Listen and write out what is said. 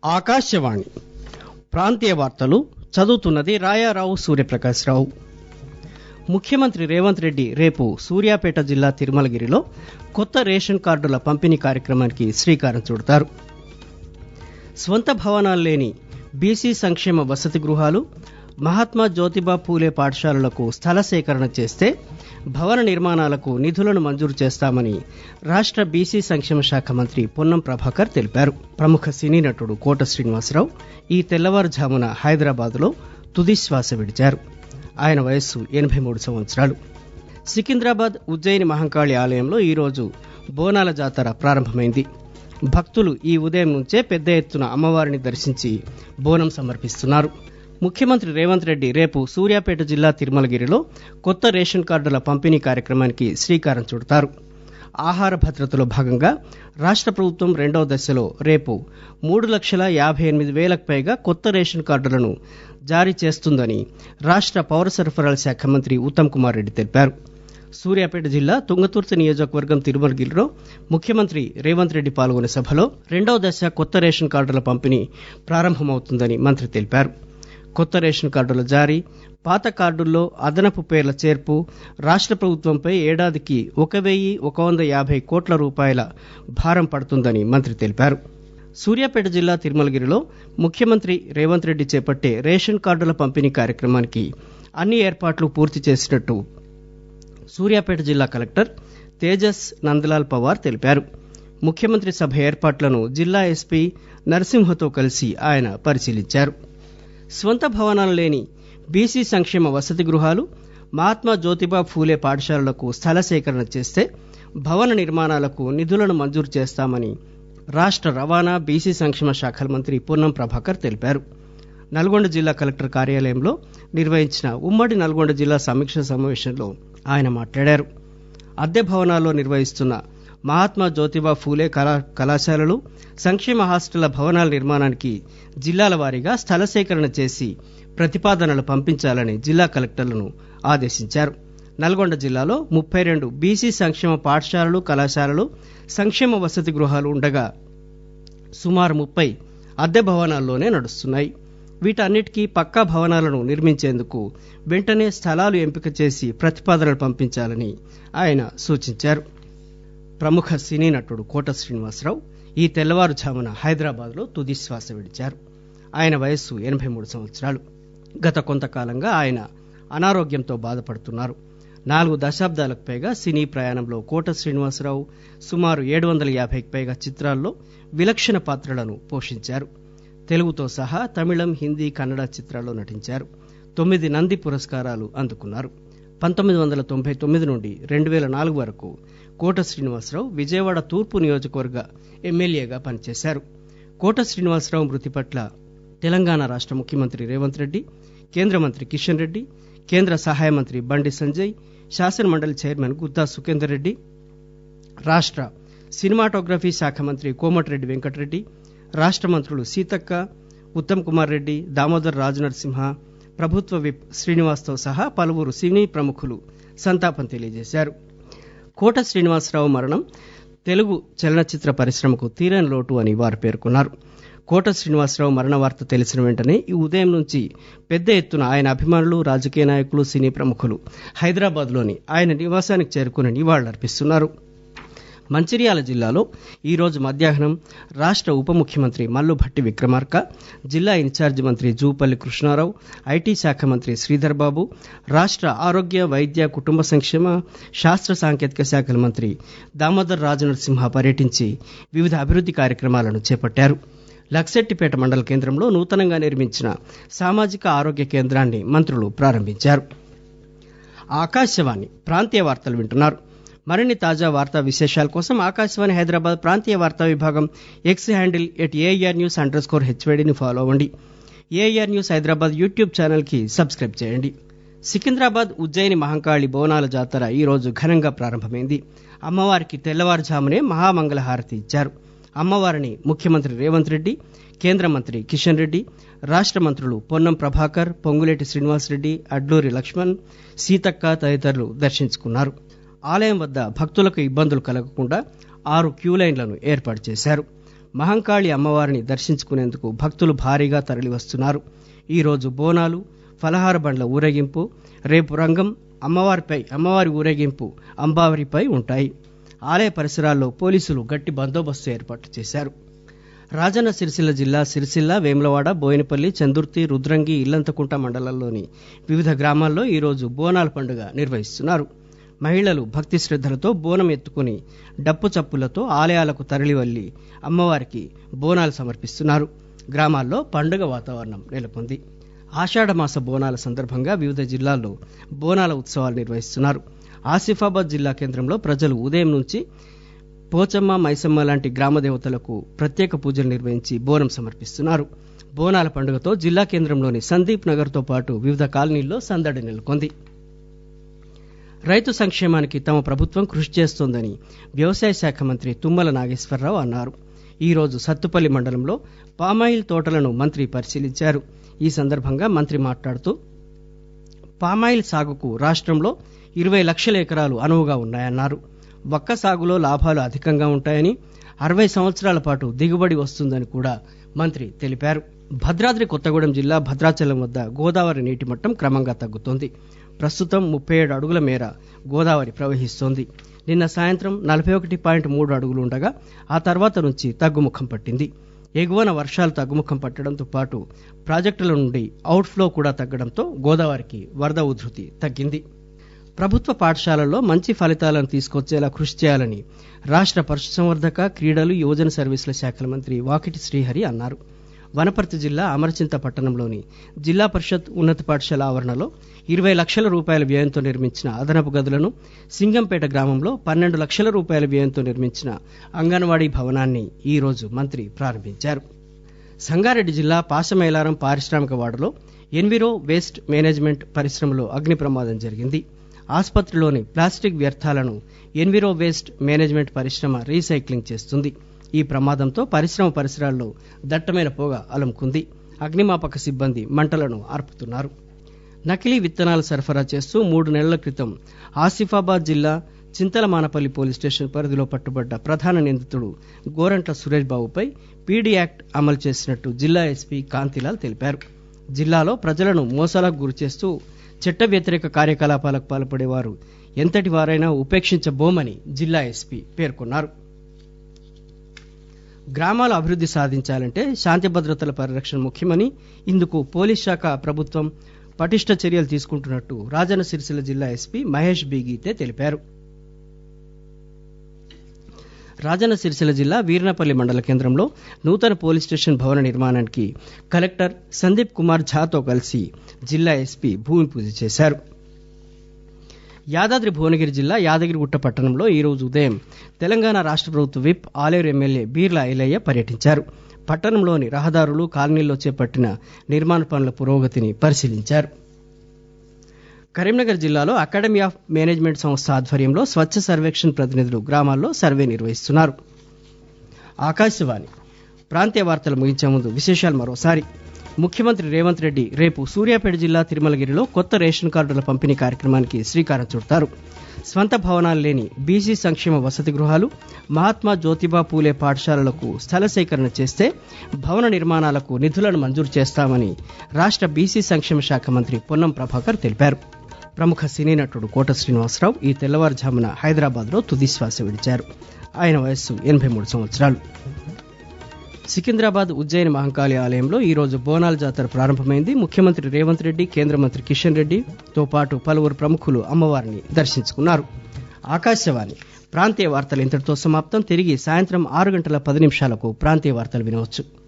ఆకాశవాణి ప్రాంతీయ వార్తలు చదువుతున్నది రాయారావు సూర్యప్రకాశ్రావు ముఖ్యమంత్రి రేవంత్ రెడ్డి రేపు సూర్యాపేట జిల్లా తిరుమలగిరిలో కొత్త రేషన్ కార్డుల పంపిణీ కార్యక్రమానికి శ్రీకారం చుడతారు స్వంత భవనాలు లేని బీసీ సంక్షేమ వసతి గృహాలు మహాత్మా జ్యోతిబా పూలే పాఠశాలలకు స్థల సేకరణ చేస్తే భవన నిర్మాణాలకు నిధులను మంజూరు చేస్తామని రాష్ట బీసీ సంక్షేమ శాఖ మంత్రి పొన్నం ప్రభాకర్ తెలిపారు ప్రముఖ సినీ నటుడు కోట శ్రీనివాసరావు ఈ తెల్లవారుఝామున హైదరాబాద్ లో తుదిశ్వాస విడిచారు ఆయన వయస్సు ఎనభై మూడు సంవత్సరాలు సికింద్రాబాద్ ఉజ్జయిని మహంకాళి ఆలయంలో ఈరోజు బోనాల జాతర ప్రారంభమైంది భక్తులు ఈ ఉదయం నుంచే పెద్ద ఎత్తున అమ్మవారిని దర్శించి బోనం సమర్పిస్తున్నారు ముఖ్యమంత్రి రేవంత్ రెడ్డి రేపు సూర్యాపేట జిల్లా తిరుమలగిరిలో కొత్త రేషన్ కార్డుల పంపిణీ కార్యక్రమానికి శ్రీకారం చుడతారు ఆహార భద్రతలో భాగంగా రాష్ట ప్రభుత్వం రెండవ దశలో రేపు మూడు లక్షల యాభై ఎనిమిది వేలకు పైగా కొత్త రేషన్ కార్డులను జారీ చేస్తుందని రాష్ట పౌర సరఫరాల శాఖ మంత్రి ఉత్తమ్ కుమార్ రెడ్డి తెలిపారు సూర్యాపేట జిల్లా తుంగతుర్తి నియోజకవర్గం తిరుమలగిరిలో ముఖ్యమంత్రి రేవంత్ రెడ్డి పాల్గొనే సభలో రెండవ దశ కొత్త రేషన్ కార్డుల పంపిణీ ప్రారంభమవుతుందని మంత్రి తెలిపారు కొత్త రేషన్ కార్డుల జారీ పాత కార్డుల్లో అదనపు పేర్ల చేర్పు రాష్ట ప్రభుత్వంపై ఏడాదికి ఒక వెయ్యి ఒక వంద యాభై కోట్ల రూపాయల భారం పడుతుందని మంత్రి తెలిపారు సూర్యాపేట జిల్లా తిరుమలగిరిలో ముఖ్యమంత్రి రేవంత్ రెడ్డి చేపట్టే రేషన్ కార్డుల పంపిణీ కార్యక్రమానికి అన్ని ఏర్పాట్లు పూర్తి చేసినట్టు సూర్యాపేట జిల్లా కలెక్టర్ తేజస్ నందలాల్ పవార్ తెలిపారు ముఖ్యమంత్రి సభ ఏర్పాట్లను జిల్లా ఎస్పీ నరసింహతో కలిసి ఆయన పరిశీలించారు స్వంత భవనాలు లేని బీసీ సంక్షేమ వసతి గృహాలు మహాత్మా జ్యోతిబా ఫూలే పాఠశాలలకు స్థల సేకరణ చేస్తే భవన నిర్మాణాలకు నిధులను మంజూరు చేస్తామని రాష్ట రవాణా బీసీ సంక్షేమ శాఖల మంత్రి పొన్నం ప్రభాకర్ తెలిపారు నల్గొండ జిల్లా కలెక్టర్ కార్యాలయంలో నిర్వహించిన ఉమ్మడి నల్గొండ జిల్లా సమీక్ష సమావేశంలో ఆయన మాట్లాడారు అద్దె భవనాల్లో నిర్వహిస్తున్న మహాత్మా జ్యోతిబా ఫూలే కళా కళాశాలలు సంక్షేమ హాస్టళ్ల భవనాల నిర్మాణానికి జిల్లాల వారీగా స్థల సేకరణ చేసి ప్రతిపాదనలు పంపించాలని జిల్లా కలెక్టర్లను ఆదేశించారు నల్గొండ జిల్లాలో ముప్పై రెండు బీసీ సంక్షేమ పాఠశాలలు కళాశాలలు సంక్షేమ వసతి గృహాలు ఉండగా సుమారు ముప్పై అద్దె భవనాల్లోనే నడుస్తున్నాయి వీటన్నిటికీ పక్కా భవనాలను నిర్మించేందుకు వెంటనే స్థలాలు ఎంపిక చేసి ప్రతిపాదనలు పంపించాలని ఆయన సూచించారు ప్రముఖ సినీ నటుడు కోట శ్రీనివాసరావు ఈ తెల్లవారుఝామున హైదరాబాద్ లో తుదిశ్వాస విడిచారు ఆయన వయస్సు ఎనభై మూడు సంవత్సరాలు గత కొంతకాలంగా ఆయన అనారోగ్యంతో బాధపడుతున్నారు నాలుగు దశాబ్దాలకు పైగా సినీ ప్రయాణంలో కోట శ్రీనివాసరావు సుమారు ఏడు వందల యాభైకి పైగా చిత్రాల్లో విలక్షణ పాత్రలను పోషించారు తెలుగుతో సహా తమిళం హిందీ కన్నడ చిత్రాల్లో నటించారు తొమ్మిది నంది పురస్కారాలు అందుకున్నారు పంతొమ్మిది వందల తొంభై తొమ్మిది నుండి రెండు వేల నాలుగు వరకు కోట శ్రీనివాసరావు విజయవాడ తూర్పు నియోజకవర్గ ఎమ్మెల్యేగా పనిచేశారు కోట శ్రీనివాసరావు మృతి పట్ల తెలంగాణ రాష్ట ముఖ్యమంత్రి రేవంత్ రెడ్డి కేంద్ర మంత్రి కిషన్ రెడ్డి కేంద్ర సహాయ మంత్రి బండి సంజయ్ శాసనమండలి చైర్మన్ గుత్తా సుఖేందర్ రెడ్డి రాష్ట సినిమాటోగ్రఫీ శాఖ మంత్రి కోమటిరెడ్డి వెంకటరెడ్డి రాష్ట మంత్రులు సీతక్క ఉత్తమ్ కుమార్ రెడ్డి దామోదర్ రాజనరసింహ ప్రభుత్వ విప్ శ్రీనివాస్తో సహా పలువురు సినీ ప్రముఖులు సంతాపం తెలియజేశారు కోట శ్రీనివాసరావు మరణం తెలుగు చలనచిత్ర పరిశ్రమకు తీరని లోటు అని వారు పేర్కొన్నారు కోట శ్రీనివాసరావు మరణ వార్త తెలిసిన వెంటనే ఈ ఉదయం నుంచి పెద్ద ఎత్తున ఆయన అభిమానులు రాజకీయ నాయకులు సినీ ప్రముఖులు హైదరాబాద్ లోని ఆయన నివాసానికి చేరుకుని నివాళులర్పిస్తున్నారు మంచిర్యాల జిల్లాలో ఈరోజు మధ్యాహ్నం రాష్ట ఉప ముఖ్యమంత్రి మల్లుభట్టి విక్రమార్క జిల్లా ఇన్ఛార్జి మంత్రి జూపల్లి కృష్ణారావు ఐటీ శాఖ మంత్రి శ్రీధర్ బాబు రాష్ట ఆరోగ్య వైద్య కుటుంబ సంక్షేమ శాస్త్ర సాంకేతిక శాఖల మంత్రి దామోదర్ రాజనరసింహ పర్యటించి వివిధ అభివృద్ది కార్యక్రమాలను చేపట్టారు లక్సెట్టిపేట మండల కేంద్రంలో నూతనంగా నిర్మించిన సామాజిక ఆరోగ్య కేంద్రాన్ని మంత్రులు ప్రారంభించారు ఆకాశవాణి ప్రాంతీయ వార్తలు వింటున్నారు మరిన్ని తాజా వార్తా విశేషాల కోసం ఆకాశవాణి హైదరాబాద్ ప్రాంతీయ వార్తా విభాగం X handle at AIR news underscore హెచ్వేడిని ఫాలో అవ్వండి AIR news Hyderabad YouTube channel కి సబ్స్క్రైబ్ చేయండి సికింద్రాబాద్ ఉజ్జయిని మహంకాళి బోనాల జాతర ఈ రోజు ఘనంగా ప్రారంభమైంది అమ్మవారికి తెల్లవారుజామునే మహామంగళహారతి ఇచ్చారు అమ్మవారిని ముఖ్యమంత్రి రేవంత్ రెడ్డి కేంద్ర మంత్రి కిషన్ రెడ్డి రాష్ట మంత్రులు పొన్నం ప్రభాకర్ పొంగులేటి శ్రీనివాసరెడ్డి అడ్లూరి లక్ష్మణ్ సీతక్క తదితరులు దర్శించుకున్నారు ఆలయం వద్ద భక్తులకు ఇబ్బందులు కలగకుండా ఆరు క్యూ లైన్లను ఏర్పాటు చేశారు మహంకాళి అమ్మవారిని దర్శించుకునేందుకు భక్తులు భారీగా తరలివస్తున్నారు ఈరోజు బోనాలు ఫలహార బండ్ల ఊరేగింపు రేపు రంగం అమ్మవారిపై అమ్మవారి ఊరేగింపు అంబావరిపై ఉంటాయి ఆలయ పరిసరాల్లో పోలీసులు గట్టి బందోబస్తు ఏర్పాట్లు చేశారు రాజన్న సిరిసిల్ల జిల్లా సిరిసిల్ల వేములవాడ బోయినపల్లి చందుర్తి రుద్రంగి ఇల్లంతకుంట మండలాల్లోని వివిధ గ్రామాల్లో ఈరోజు బోనాల పండుగ నిర్వహిస్తున్నారు మహిళలు భక్తి శ్రద్దలతో బోనం ఎత్తుకుని డప్పు చప్పులతో ఆలయాలకు తరలివల్లి అమ్మవారికి బోనాలు సమర్పిస్తున్నారు గ్రామాల్లో పండుగ వాతావరణం నెలకొంది ఆషాఢమాస బోనాల సందర్భంగా వివిధ జిల్లాల్లో బోనాల ఉత్సవాలు నిర్వహిస్తున్నారు ఆసిఫాబాద్ జిల్లా కేంద్రంలో ప్రజలు ఉదయం నుంచి పోచమ్మ మైసమ్మ లాంటి గ్రామ దేవతలకు ప్రత్యేక పూజలు నిర్వహించి బోనం సమర్పిస్తున్నారు బోనాల పండుగతో జిల్లా కేంద్రంలోని సందీప్ నగర్ తో పాటు వివిధ కాలనీల్లో సందడి నెలకొంది రైతు సంక్షేమానికి తమ ప్రభుత్వం కృషి చేస్తోందని వ్యవసాయ శాఖ మంత్రి తుమ్మల నాగేశ్వరరావు అన్నారు ఈ రోజు సత్తుపల్లి మండలంలో పామాయిల్ తోటలను మంత్రి పరిశీలించారు ఈ సందర్భంగా మంత్రి మాట్లాడుతూ పామాయిల్ సాగుకు రాష్ట్రంలో ఇరవై లక్షల ఎకరాలు అనువుగా ఉన్నాయన్నారు వక్క సాగులో లాభాలు అధికంగా ఉంటాయని అరవై సంవత్సరాల పాటు దిగుబడి వస్తుందని కూడా మంత్రి తెలిపారు భద్రాద్రి కొత్తగూడెం జిల్లా భద్రాచలం వద్ద గోదావరి నీటి మట్టం క్రమంగా తగ్గుతోంది ప్రస్తుతం ముప్పై ఏడు అడుగుల మేర గోదావరి ప్రవహిస్తోంది నిన్న సాయంత్రం నలభై ఒకటి పాయింట్ మూడు అడుగులు ఉండగా ఆ తర్వాత నుంచి తగ్గుముఖం పట్టింది ఎగువన వర్షాలు తగ్గుముఖం పట్టడంతో పాటు ప్రాజెక్టుల నుండి అవుట్ఫ్లో కూడా తగ్గడంతో గోదావరికి వరద ఉధృతి తగ్గింది ప్రభుత్వ పాఠశాలల్లో మంచి ఫలితాలను తీసుకొచ్చేలా కృషి చేయాలని రాష్ట్ర పశుసంవర్ధక క్రీడలు యువజన సర్వీసుల శాఖల మంత్రి వాకిటి శ్రీహరి అన్నారు వనపర్తి జిల్లా అమరచింత పట్టణంలోని జిల్లా పరిషత్ ఉన్నత పాఠశాల ఆవరణలో ఇరవై లక్షల రూపాయల వ్యయంతో నిర్మించిన అదనపు గదులను సింగంపేట గ్రామంలో పన్నెండు లక్షల రూపాయల వ్యయంతో నిర్మించిన అంగన్వాడీ భవనాన్ని ఈ రోజు మంత్రి ప్రారంభించారు సంగారెడ్డి జిల్లా పాసమైలారం పారిశ్రామిక వాడలో ఎన్విరో వేస్ట్ మేనేజ్మెంట్ పరిశ్రమలో అగ్ని ప్రమాదం జరిగింది ఆసుపత్రిలోని ప్లాస్టిక్ వ్యర్థాలను ఎన్విరో వేస్ట్ మేనేజ్మెంట్ పరిశ్రమ రీసైక్లింగ్ చేస్తుంది ఈ ప్రమాదంతో పరిశ్రమ పరిసరాల్లో దట్టమైన పొగ అలుముకుంది అగ్నిమాపక సిబ్బంది మంటలను ఆర్పుతున్నారు నకిలీ విత్తనాలు సరఫరా చేస్తూ మూడు నెలల క్రితం ఆసిఫాబాద్ జిల్లా చింతలమానపల్లి పోలీస్ స్టేషన్ పరిధిలో పట్టుబడ్డ ప్రధాన నిందితుడు గోరంట్ల సురేష్ బాబుపై పీడీ యాక్ట్ అమలు చేసినట్టు జిల్లా ఎస్పీ కాంతిలాల్ తెలిపారు జిల్లాలో ప్రజలను మోసాలకు గురిచేస్తూ చట్ట వ్యతిరేక కార్యకలాపాలకు పాల్పడేవారు ఎంతటి వారైనా ఉపేక్షించబోమని జిల్లా ఎస్పీ పేర్కొన్నారు గ్రామాల అభివృద్ది సాధించాలంటే శాంతి భద్రతల పరిరక్షణ ముఖ్యమని ఇందుకు పోలీస్ శాఖ ప్రభుత్వం పటిష్ట చర్యలు తీసుకుంటున్నట్టు రాజన్న సిరిసిల్ల జిల్లా ఎస్పీ మహేష్ బి గీతే తెలిపారు రాజన్న సిరిసిల్ల జిల్లా వీర్నపల్లి మండల కేంద్రంలో నూతన పోలీస్ స్టేషన్ భవన నిర్మాణానికి కలెక్టర్ సందీప్ కుమార్ ఝాతో కలిసి జిల్లా ఎస్పీ భూమి పూజ చేశారు యాదాద్రి భువనగిరి జిల్లా యాదగిరిగుట్ట పట్టణంలో ఈరోజు ఉదయం తెలంగాణ రాష్ట్ర ప్రభుత్వ విప్ ఆలేరు ఎమ్మెల్యే బీర్లా ఐలయ్య పర్యటించారు పట్టణంలోని రహదారులు కాలనీల్లో చేపట్టిన నిర్మాణ పనుల పురోగతిని పరిశీలించారు కరీంనగర్ జిల్లాలో అకాడమీ ఆఫ్ మేనేజ్మెంట్ సంస్థ ఆధ్వర్యంలో స్వచ్ఛ సర్వేక్షణ్ ప్రతినిధులు గ్రామాల్లో సర్వే నిర్వహిస్తున్నారు ఆకాశవాణి ప్రాంతీయ వార్తలు ముగించే ముందు విశేషాలు మరోసారి ముఖ్యమంత్రి రేవంత్ రెడ్డి రేపు సూర్యాపేట జిల్లా తిరుమలగిరిలో కొత్త రేషన్ కార్డుల పంపిణీ కార్యక్రమానికి శ్రీకారం చుడతారు స్వంత భవనాలు లేని బీసీ సంక్షేమ వసతి గృహాలు మహాత్మా జ్యోతిబా పూలే పాఠశాలలకు స్థల సేకరణ చేస్తే భవన నిర్మాణాలకు నిధులను మంజూరు చేస్తామని రాష్ట్ర బీసీ సంక్షేమ శాఖ మంత్రి పొన్నం ప్రభాకర్ తెలిపారు ప్రముఖ సినీ నటుడు కోట శ్రీనివాసరావు ఈ తెల్లవారుజామున హైదరాబాద్ లో తుదిశ్వాస విడిచారు ఆయన వయస్సు ఎనభై మూడు సంవత్సరాలు సికింద్రాబాద్ ఉజ్జయిని మహంకాళి ఆలయంలో ఈ రోజు బోనాల జాతర ప్రారంభమైంది ముఖ్యమంత్రి రేవంత్ రెడ్డి కేంద్ర మంత్రి కిషన్ రెడ్డి తో పాటు పలువురు ప్రముఖులు అమ్మవారిని దర్శించుకున్నారు ఆకాశవాణి ప్రాంతీయ వార్తలు ఇంతటితో సమాప్తం తిరిగి సాయంత్రం ఆరు గంటల పది నిమిషాలకు ప్రాంతీయ వార్తలు వినవచ్చు